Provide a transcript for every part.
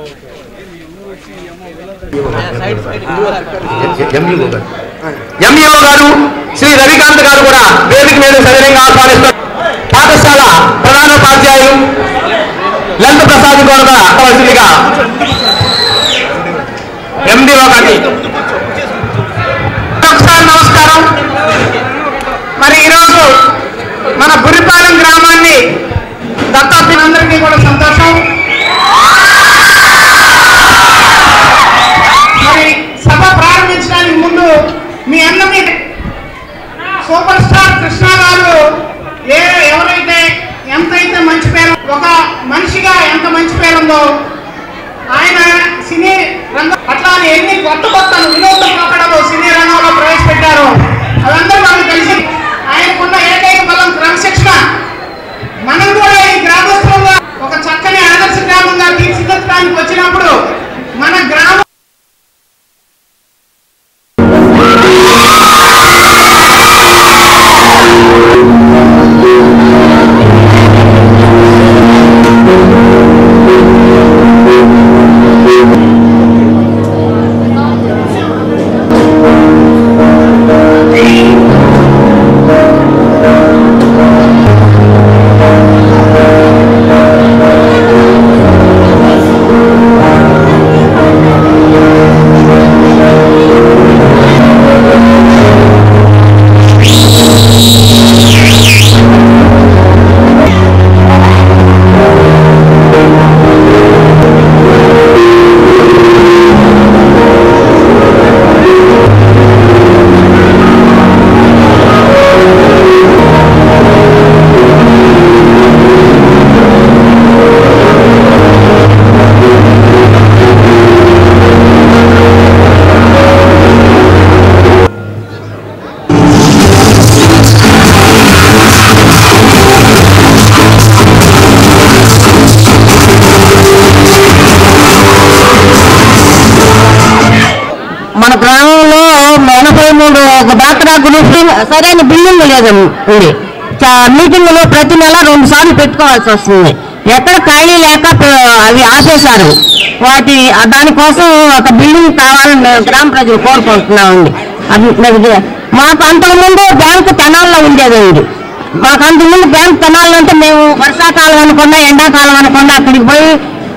MEO గారు MEO గారు శ్రీ రవికాంత్ గారు కూడా వేదిక మీద సవినయంగా ఆహ్వానిస్తారు పాఠశాల ప్రధానోపాధ్యాయులు లలిత ప్రసాద్ గారు కూడా కావాల్సిందిగా ఎండిఓ గారికి ఒకసారి నమస్కారం మరి ఈరోజు మన బురిపాలెం గ్రామాన్ని దత్తాత్రినందరికీ కూడా సంతోషం మరి సభ ప్రారంభించడానికి ముందు మీ అందరినీ సూపర్ స్టార్ కృష్ణ గారు ఏ ఎవరైతే ఎంతైతే మంచి పేరు ఒక మనిషిగా ఎంత మంచి పేరుందో ఆయన సినీ రంగం అట్లా అని ఎన్ని కొత్త కొత్త వినూత్న పోకడలు సినీ రంగంలో ప్రవేశపెట్టారు అదందరూ మనకు తెలిసి ఆయనకున్న ఏకైక బలం క్రమశిక్షణ మనం కూడా ఈ గ్రామస్తులుగా ఒక చక్కని ఆదర్శ గ్రామంగా తీర్చిదిద్దడానికి వచ్చినప్పుడు మన గ్రామం మన గ్రామంలో ఎనభై మూడు ఒక డాక్టర్ గ్రూప్ సరైన బిల్డింగ్ లేదు ఉంది చా- మీటింగులు ప్రతి నెల రెండు సార్లు పెట్టుకోవాల్సి వస్తుంది ఎక్కడ ఖాళీ లేక ప- అవి ఆపేశారు వాటి ఆ దానికోసం ఒక బిల్డింగ్ కావాలని మేము గ్రామ ప్రజలు కోరుకుంటున్నామండి అది మరి మాకు అంతకుముందు బ్యాంకు తెనాల్లో ఉండేదండి మాకు అంతకుముందు బ్యాంక్ తెనాల్లో అంటే మేము వర్షాకాలం అనకుండా ఎండాకాలం అనకుండా అక్కడికి పోయి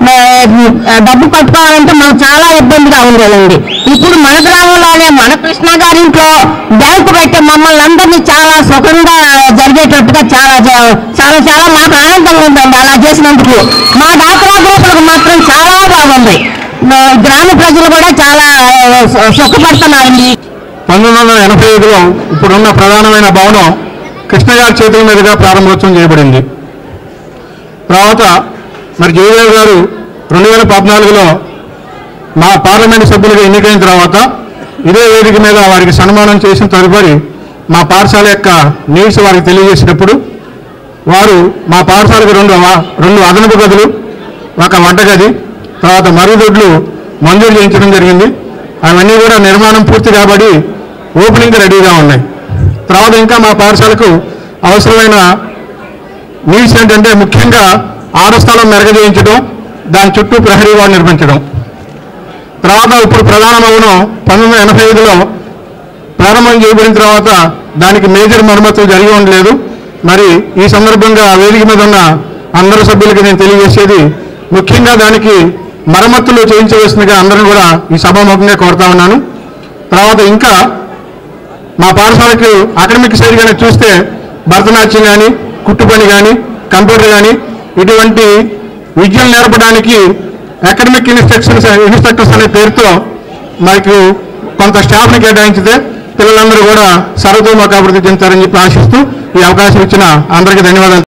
ఆ, డబ్బు కట్టుకోవాలంటే మాకు చాలా ఇబ్బందిగా ఉండేదండి ఇప్పుడు మన గ్రామంలోనే మన కృష్ణ గారి ఇంట్లో బ్యాంకు పెట్టే మమ్మల్ని అందరినీ చాలా సుఖంగా జరిగేటట్టుగా చాలా జ- చాలా చాలా మాకు ఆనందంగా ఉందండి అలా చేసినందుకు మా డాక్రా గ్రూపులకు మాత్రం చాలా బాగుంది మా గ్రామ ప్రజలు కూడా చాలా ఆ, సు- సుఖపడుతున్నారండి పంతొమ్మిది వందల ఎనభై ఐదులో ఇప్పుడున్న ప్రధానమైన భవనం కృష్ణ గారి చేతుల మీదుగా ప్రారంభోత్సవం చేయబడింది తర్వాత మరి జయదేవ్ గారు రెండు వేల పద్నాలుగులో మా పార్లమెంట్ సభ్యులుగా ఎన్నికైన తర్వాత ఇదే వేదిక మీద వారికి సన్మానం చేసిన తదుపరి మా పాఠశాల యొక్క నీడ్స్ వారికి తెలియజేసినప్పుడు వారు మా పాఠశాలకు రెండు వ- రెండు అదనపు గదులు ఒక వంటగది తర్వాత మరుగుదొడ్లు మంజూరు చేయించడం జరిగింది అవన్నీ కూడా నిర్మాణం పూర్తి కాబడి ఓపెనింగ్ రెడీగా ఉన్నాయి తర్వాత ఇంకా మా పాఠశాలకు అవసరమైన నీడ్స్ ఏంటంటే ముఖ్యంగా ఆరు స్థలం మెరగజేయించడం దాని చుట్టూ ప్రహరీ వాడు నిర్మించడం తర్వాత ఇప్పుడు ప్రధాన భవనం పంతొమ్మిది వందల ఎనభై ఐదులో ప్రారంభం చేయబడిన తర్వాత దానికి మేజర్ మరమ్మతులు జరిగి ఉండలేదు మరి ఈ సందర్భంగా వేదిక మీద ఉన్న అందరు సభ్యులకి నేను తెలియజేసేది ముఖ్యంగా దానికి మరమ్మతులు చేయించవలసిందిగా అందరూ కూడా ఈ సభాముఖంగా కోరుతా ఉన్నాను తర్వాత ఇంకా మా పాఠశాలకు అకాడమిక్ సైడ్ కానీ చూస్తే భరతనాట్యం కానీ కుట్టు పని కానీ కంప్యూటర్ కానీ ఇటువంటి విద్యను నేర్పడానికి అకాడమిక్ ఇన్స్ట్రక్షన్స్ ఇన్స్ట్రక్టర్స్ అనే పేరుతో మనకు కొంత స్టాఫ్ని కేటాయించితే పిల్లలందరూ కూడా సర్వతోముఖాభివృద్ధి చెందుతారని చెప్పి ఆశిస్తూ ఈ అవకాశం ఇచ్చిన అందరికీ ధన్యవాదాలు